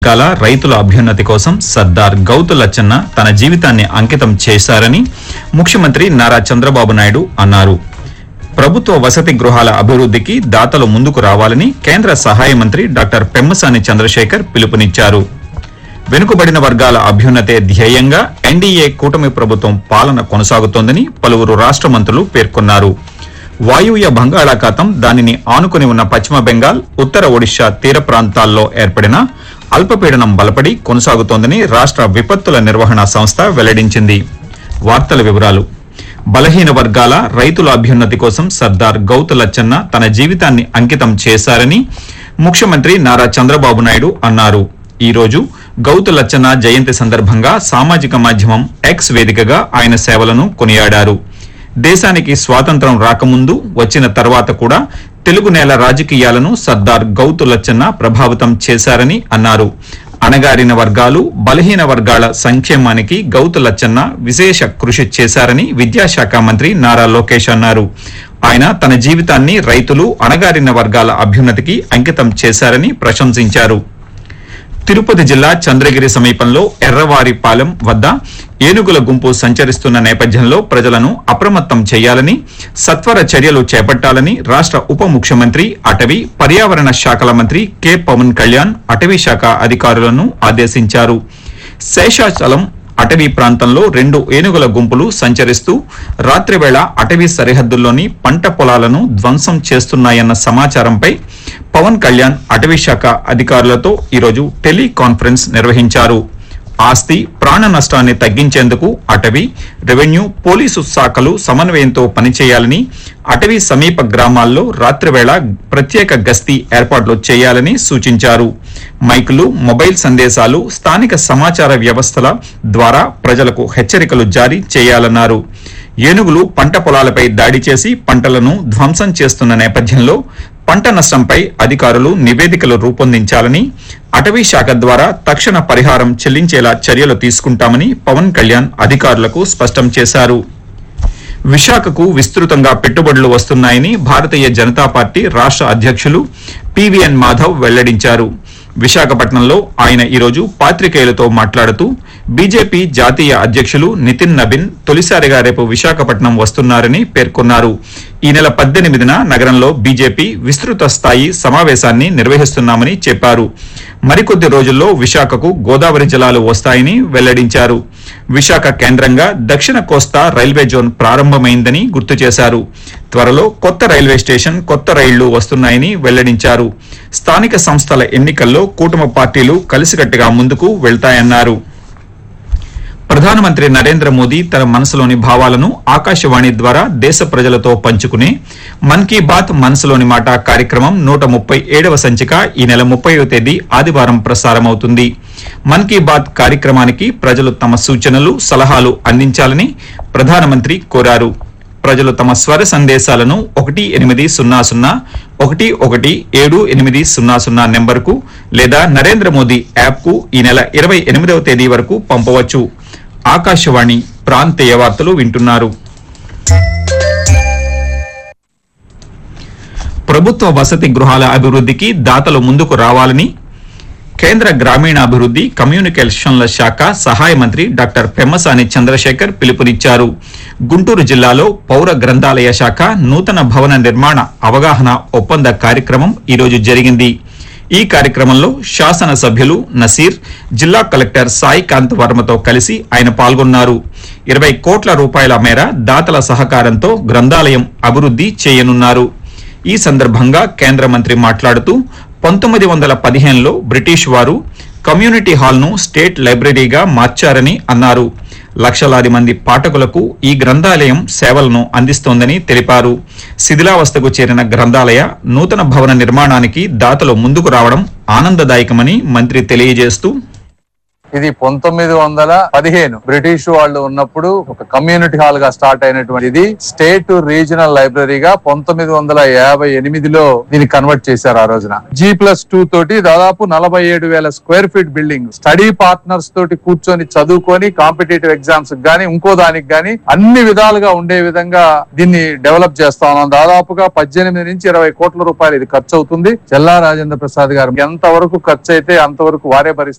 వర్గాల రైతుల అభ్యున్నతి కోసం సర్దార్ గౌతు లచ్చన్న తన జీవితాన్ని అంకితం చేశారని ముఖ్యమంత్రి నారా చంద్రబాబు నాయుడు అన్నారు ప్రభుత్వ వసతి గృహాల అభివృద్ధికి దాతలు ముందుకు రావాలని కేంద్ర సహాయ మంత్రి డాక్టర్ పెమ్మసాని చంద్రశేఖర్ పిలుపునిచ్చారు వెనుకబడిన వర్గాల అభ్యున్నతే ధ్యేయంగా ఎన్డీఏ కూటమి ప్రభుత్వం పాలన కొనసాగుతోందని పలువురు రాష్ట్ర మంత్రులు పేర్కొన్నారు వాయువ్య బంగాళాఖాతం దానిని ఆనుకుని ఉన్న పశ్చిమ బెంగాల్ ఉత్తర ఒడిశా తీర ప్రాంతాల్లో ఏర్పడిన అల్పపీడనం బలపడి కొనసాగుతోందని రాష్ట్ర విపత్తుల నిర్వహణ సంస్థ వెల్లడించింది వార్తల వివరాలు బలహీన వర్గాల రైతుల అభ్యున్నతి కోసం సర్దార్ గౌతు లచ్చన్న తన జీవితాన్ని అంకితం చేశారని ముఖ్యమంత్రి నారా చంద్రబాబు నాయుడు అన్నారు ఈ రోజు గౌతు లచ్చన్న జయంతి సందర్భంగా సామాజిక మాధ్యమం ఎక్స్ వేదికగా ఆయన సేవలను కొనియాడారు దేశానికి స్వాతంత్రం రాకముందు వచ్చిన తర్వాత కూడా తెలుగు నేల రాజకీయాలను సర్దార్ గౌతు లచ్చన్న ప్రభావితం చేశారని అన్నారు అణగారిన వర్గాలు బలహీన వర్గాల సంక్షేమానికి గౌతు లచ్చన్న విశేష కృషి చేశారని విద్యాశాఖ మంత్రి నారా లోకేష్ అన్నారు ఆయన తన జీవితాన్ని రైతులు అణగారిన వర్గాల అభ్యున్నతికి అంకితం చేశారని ప్రశంసించారు తిరుపతి జిల్లా చంద్రగిరి సమీపంలో ఎర్రవారిపాలెం వద్ద ఏనుగుల గుంపు సంచరిస్తున్న నేపథ్యంలో ప్రజలను అప్రమత్తం చేయాలని సత్వర చర్యలు చేపట్టాలని రాష్ట్ర ఉప ముఖ్యమంత్రి అటవీ పర్యావరణ శాఖల మంత్రి కె పవన్ కళ్యాణ్ అటవీ శాఖ అధికారులను ఆదేశించారు శేషాచలం అటవీ ప్రాంతంలో రెండు ఏనుగుల గుంపులు సంచరిస్తూ రాత్రివేళ అటవీ సరిహద్దుల్లోని పంట పొలాలను ధ్వంసం చేస్తున్నాయన్న సమాచారంపై పవన్ కళ్యాణ్ అటవీ శాఖ అధికారులతో ఈరోజు టెలికాన్ఫరెన్స్ నిర్వహించారు ఆస్తి ప్రాణ నష్టాన్ని తగ్గించేందుకు అటవీ రెవెన్యూ పోలీసు శాఖలు సమన్వయంతో పనిచేయాలని అటవీ సమీప గ్రామాల్లో రాత్రివేళ ప్రత్యేక గస్తీ ఏర్పాట్లు చేయాలని సూచించారు మైకులు మొబైల్ సందేశాలు స్థానిక సమాచార వ్యవస్థల ద్వారా ప్రజలకు హెచ్చరికలు జారీ చేయాలన్నారు ఏనుగులు పంట పొలాలపై దాడి చేసి పంటలను ధ్వంసం చేస్తున్న నేపథ్యంలో పంట నష్టంపై అధికారులు నివేదికలు రూపొందించాలని అటవీ శాఖ ద్వారా తక్షణ పరిహారం చెల్లించేలా చర్యలు తీసుకుంటామని పవన్ కళ్యాణ్ అధికారులకు స్పష్టం చేశారు విశాఖకు విస్తృతంగా పెట్టుబడులు వస్తున్నాయని భారతీయ జనతా పార్టీ రాష్ట్ర అధ్యక్షులు పివిఎన్ మాధవ్ వెల్లడించారు విశాఖపట్నంలో ఆయన ఈరోజు పాత్రికేయులతో మాట్లాడుతూ బీజేపీ జాతీయ అధ్యక్షులు నితిన్ నబిన్ తొలిసారిగా రేపు విశాఖపట్నం వస్తున్నారని పేర్కొన్నారు ఈ నెల పద్దెనిమిదిన నగరంలో బీజేపీ విస్తృత స్థాయి సమావేశాన్ని నిర్వహిస్తున్నామని చెప్పారు మరికొద్ది రోజుల్లో విశాఖకు గోదావరి జలాలు వస్తాయని వెల్లడించారు విశాఖ కేంద్రంగా దక్షిణ కోస్తా రైల్వే జోన్ ప్రారంభమైందని గుర్తు చేశారు త్వరలో కొత్త రైల్వే స్టేషన్ కొత్త రైళ్లు వస్తున్నాయని వెల్లడించారు స్థానిక సంస్థల ఎన్నికల్లో కూటమి పార్టీలు కలిసికట్టుగా ముందుకు వెళ్తాయన్నారు ప్రధానమంత్రి నరేంద్ర మోదీ తన మనసులోని భావాలను ఆకాశవాణి ద్వారా దేశ ప్రజలతో పంచుకునే మన్ కీ బాత్ మనసులోని మాట కార్యక్రమం నూట ముప్పై ఏడవ సంచిక ఈ నెల ముప్పైవ తేదీ ఆదివారం ప్రసారమవుతుంది మన్ కీ బాత్ కార్యక్రమానికి ప్రజలు తమ సూచనలు సలహాలు అందించాలని ప్రధానమంత్రి కోరారు ప్రజలు తమ స్వర సందేశాలను ఒకటి ఎనిమిది సున్నా సున్నా ఒకటి ఒకటి ఏడు ఎనిమిది సున్నా సున్నా నెంబర్కు లేదా నరేంద్ర మోదీ యాప్కు ఈ నెల ఇరవై ఎనిమిదవ తేదీ వరకు పంపవచ్చు ఆకాశవాణి ప్రాంతీయ వార్తలు వింటున్నారు ప్రభుత్వ వసతి గృహాల అభివృద్ధికి దాతలు ముందుకు రావాలని కేంద్ర గ్రామీణాభివృద్ధి కమ్యూనికేషన్ల శాఖ సహాయ మంత్రి డాక్టర్ పెమ్మసాని చంద్రశేఖర్ పిలుపునిచ్చారు గుంటూరు జిల్లాలో పౌర గ్రంథాలయ శాఖ నూతన భవన నిర్మాణ అవగాహన ఒప్పంద కార్యక్రమం ఈరోజు జరిగింది ఈ కార్యక్రమంలో శాసన సభ్యులు నసీర్ జిల్లా కలెక్టర్ సాయి కాంత్ వర్మతో కలిసి ఆయన పాల్గొన్నారు ఇరవై కోట్ల రూపాయల మేర దాతల సహకారంతో గ్రంథాలయం అభివృద్ధి చేయనున్నారు ఈ సందర్భంగా కేంద్ర మంత్రి మాట్లాడుతూ పంతొమ్మిది వందల పదిహేనులో బ్రిటిష్ వారు కమ్యూనిటీ హాల్ను స్టేట్ లైబ్రరీగా మార్చారని అన్నారు లక్షలాది మంది పాఠకులకు ఈ గ్రంథాలయం సేవలను అందిస్తోందని తెలిపారు శిథిలావస్థకు చేరిన గ్రంథాలయ నూతన భవన నిర్మాణానికి దాతలు ముందుకు రావడం ఆనందదాయకమని మంత్రి తెలియజేస్తూ ఇది పంతొమ్మిది వందల పదిహేను బ్రిటిష్ వాళ్ళు ఉన్నప్పుడు ఒక కమ్యూనిటీ హాల్ గా స్టార్ట్ అయినటువంటి ఇది స్టేట్ రీజనల్ లైబ్రరీగా పంతొమ్మిది వందల యాభై ఎనిమిదిలో దీన్ని కన్వర్ట్ చేశారు ఆ రోజున జీ ప్లస్ టూ తోటి దాదాపు నలభై ఏడు వేల square feet building study partners తోటి కూర్చొని చదువుకొని కాంపిటేటివ్ ఎగ్జామ్స్ గానీ ఇంకో దానికి గానీ అన్ని విధాలుగా ఉండే విధంగా దీన్ని డెవలప్ చేస్తా ఉన్నాం దాదాపుగా పద్దెనిమిది నుంచి ఇరవై కోట్ల రూపాయలు ఇది ఖర్చు అవుతుంది చెల్లా రాజేంద్ర ప్రసాద్ గారు ఎంత వరకు ఖర్చు అయితే అంతవరకు వారే భరిస్తారు